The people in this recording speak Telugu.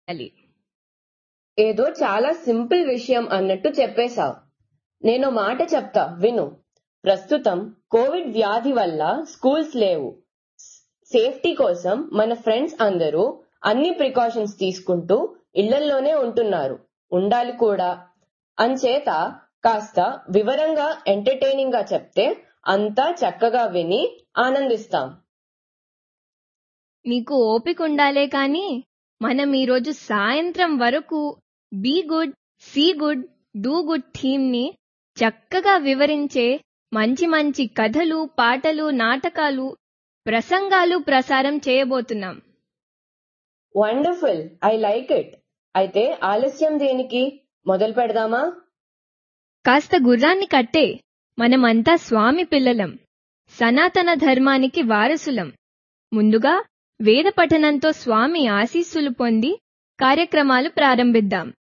చేయాలి ఏదో చాలా సింపుల్ విషయం అన్నట్టు చెప్పేశావు నేను మాట చెప్తా విను ప్రస్తుతం కోవిడ్ వ్యాధి వల్ల స్కూల్స్ లేవు సేఫ్టీ కోసం మన ఫ్రెండ్స్ అందరూ అన్ని ప్రికాషన్స్ తీసుకుంటూ ఇళ్లల్లోనే ఉంటున్నారు ఉండాలి కూడా అంచేత కాస్త వివరంగా ఎంటర్టైనింగ్ గా చెప్తే అంతా చక్కగా విని ఆనందిస్తాం నీకు ఓపిక ఉండాలే కాని మనం ఈరోజు సాయంత్రం వరకు be good see good do good theme ని చక్కగా వివరించే మంచి మంచి కథలు పాటలు నాటకాలు ప్రసంగాలు ప్రసారం చేయబోతున్నాం వండర్ఫుల్ ఐ లైక్ ఇట్ అయితే ఆలస్యం దేనికి మొదలు పెడదామా కాస్త గుర్రాన్ని కట్టే మనమంతా స్వామి పిల్లలం సనాతన ధర్మానికి వారసులం ముందుగా వేద పఠనంతో స్వామి ఆశీస్సులు పొంది కార్యక్రమాలు ప్రారంభిద్దాం